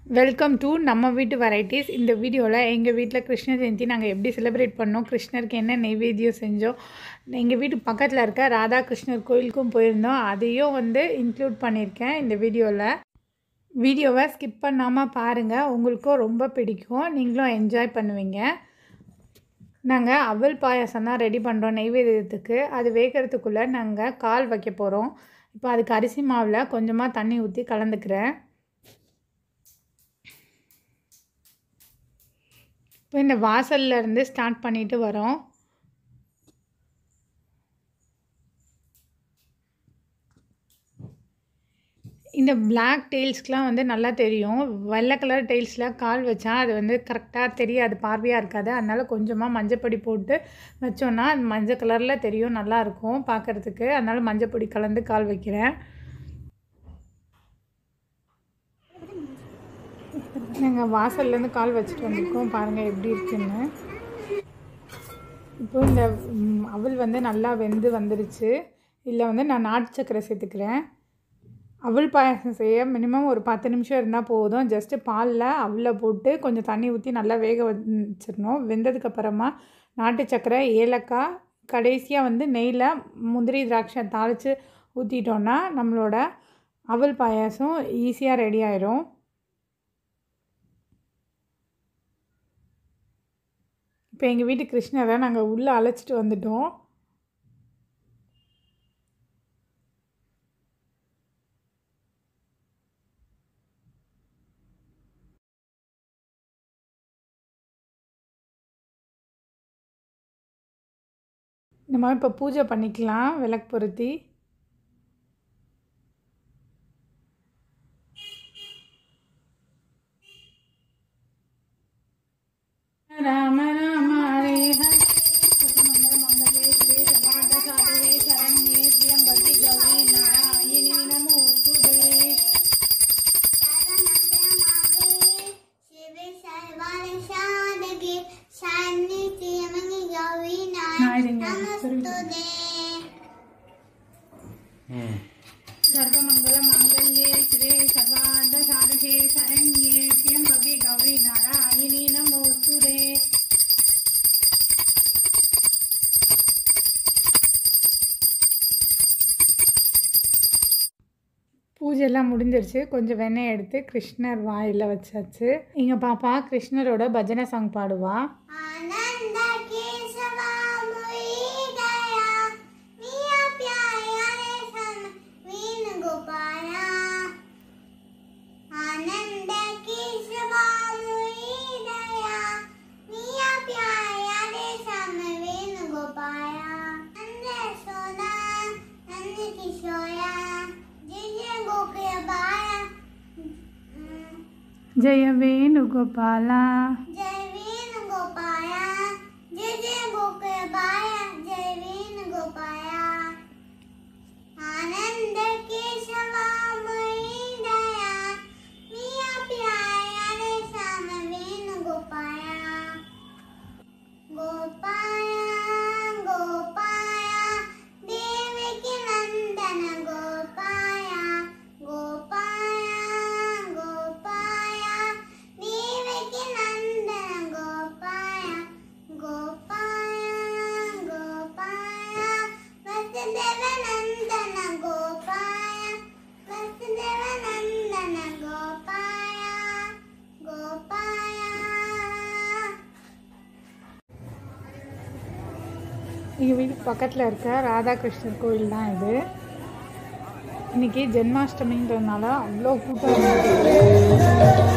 welcome to நம்ம வீட்டு varieties இந்த வீடியோவில் எங்கள் வீட்டில் கிருஷ்ண ஜெயந்தி நாங்கள் எப்படி செலிப்ரேட் பண்ணோம் கிருஷ்ணருக்கு என்ன நெய்வேத்தியம் செஞ்சோம் எங்கள் வீட்டு பக்கத்தில் இருக்க ராதாகிருஷ்ணர் கோயிலுக்கும் போயிருந்தோம் அதையும் வந்து இன்க்ளூட் பண்ணியிருக்கேன் இந்த வீடியோவில் வீடியோவை ஸ்கிப் பண்ணாமல் பாருங்கள் உங்களுக்கும் ரொம்ப பிடிக்கும் நீங்களும் என்ஜாய் பண்ணுவீங்க நாங்கள் அவல் பாயாசம் தான் ரெடி பண்ணுறோம் நெய்வேத்தியத்துக்கு அது வேகிறதுக்குள்ளே நாங்கள் கால் வைக்க போகிறோம் இப்போ அதுக்கு அரிசி மாவில் கொஞ்சமாக தண்ணி ஊற்றி கலந்துக்கிறேன் இப்போ இந்த வாசல்ல இருந்து ஸ்டார்ட் பண்ணிட்டு வரோம் இந்த பிளாக் டெய்ல்ஸ்க்கெலாம் வந்து நல்லா தெரியும் வெள்ளை கலர் டெய்ல்ஸில் கால் வச்சா அது வந்து கரெக்டாக தெரியாது பார்வையாக இருக்காது அதனால் கொஞ்சமாக மஞ்சப்பொடி போட்டு வச்சோன்னா அது மஞ்சள் கலரில் தெரியும் நல்லாயிருக்கும் பார்க்குறதுக்கு அதனால் மஞ்சப்பொடி கலந்து கால் வைக்கிறேன் நாங்கள் வாசல்லேருந்து கால் வச்சுட்டு வந்திருக்கோம் பாருங்கள் எப்படி இருக்குன்னு இப்போ இந்த ம், அவல் வந்து நல்லா வெந்து வந்துருச்சு இதில் வந்து நான் நாட்டு சக்கரை சேர்த்துக்கிறேன் அவல் பாயாசம் செய்ய மினிமம் ஒரு பத்து நிமிஷம் இருந்தால் போதும் ஜஸ்ட்டு பாலில் அவலை போட்டு கொஞ்சம் தண்ணி ஊற்றி நல்லா வேக வச்சிடணும் வெந்ததுக்கப்புறமா நாட்டு சக்கரை ஏலக்காய் கடைசியாக வந்து நெய்யில் முந்திரி திராட்சை தாளித்து ஊற்றிட்டோன்னா நம்மளோட அவல் பாயாசம் ஈஸியாக ரெடி ஆயிரும் இப்போ எங்கள் வீட்டு கிருஷ்ணரை நாங்கள் உள்ளே அழைச்சிட்டு வந்துட்டோம் நம்ம இப்போ பூஜை பண்ணிக்கலாம் விளக்கு பொருத்தி ராம ராம ஹரே ஹரே சுகமங்கல மங்களே சிவே சர்வார்த்த சாதகே சரண்யே திரியம்பகி கௌரி நாராயணி நமோஸ்துதே சர்வமங்கல மங்களே சிவே சர்வார்த்த சாதகே சரண்யே திரியம்பகி கௌரி நாராயணி நமோஸ்துதே பூஜையெல்லாம் முடிஞ்சிருச்சு கொஞ்சம் வெண்ணெய் எடுத்து கிருஷ்ணர் வாயில் வச்சாச்சு இங்கே பாப்பா கிருஷ்ணரோட பஜனை சாங் பாடுவா आनंद केशवा मुई गया मिया प्याया रे सम वीन गोपाला आनंद केशवा मुई गया मिया प्याया रे सम वीन गोपाला नंद सोना नंद किशोया जय जय गोपी बाया ஜெய வேணு கோபாலா जय वीन गोपाया जय जय गोपाया जय वीन गोपाया आनंद केशवा मई दया मिया प्याया रे श्याम वीन गोपाया गोपाया गोपाया देवकी नंदन गोपाया गोपाया गोपाया देवकी नंदन गोपाया गोपाया गोपाया वसुदेव नंदन गोपाया वसुदेव नंदन गोपाया गोपाया எங்கள் வீட்டுக்கு பக்கத்தில் இருக்க ராதாகிருஷ்ணர் கோயில் தான் இது இன்னைக்கு ஜென்மாஷ்டமின்றதுனால அவ்வளோ கூட்டம் இருந்தது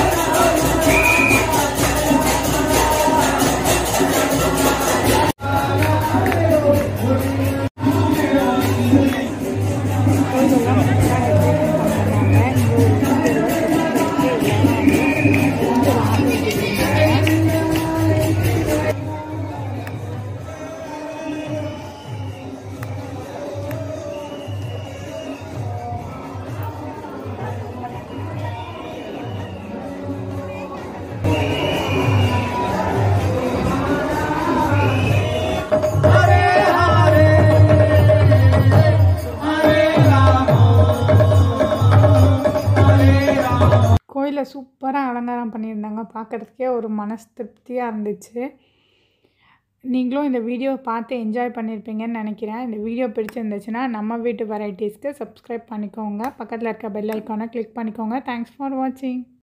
Jai கோயிலில் சூப்பராக அலங்காரம் பண்ணியிருந்தாங்க பார்க்குறதுக்கே ஒரு மனசு திருப்தியாக இருந்துச்சு நீங்களும் இந்த வீடியோவை பார்த்து என்ஜாய் பண்ணியிருப்பீங்கன்னு நினைக்கிறேன் இந்த வீடியோ பிடிச்சிருந்துச்சுன்னா நம்ம வீட்டு வெரைட்டிஸ்க்கு சப்ஸ்கிரைப் பண்ணிக்கோங்க பக்கத்தில் இருக்க பெல் ஐக்கானை கிளிக் பண்ணிக்கோங்க தேங்க்ஸ் ஃபார் வாட்சிங்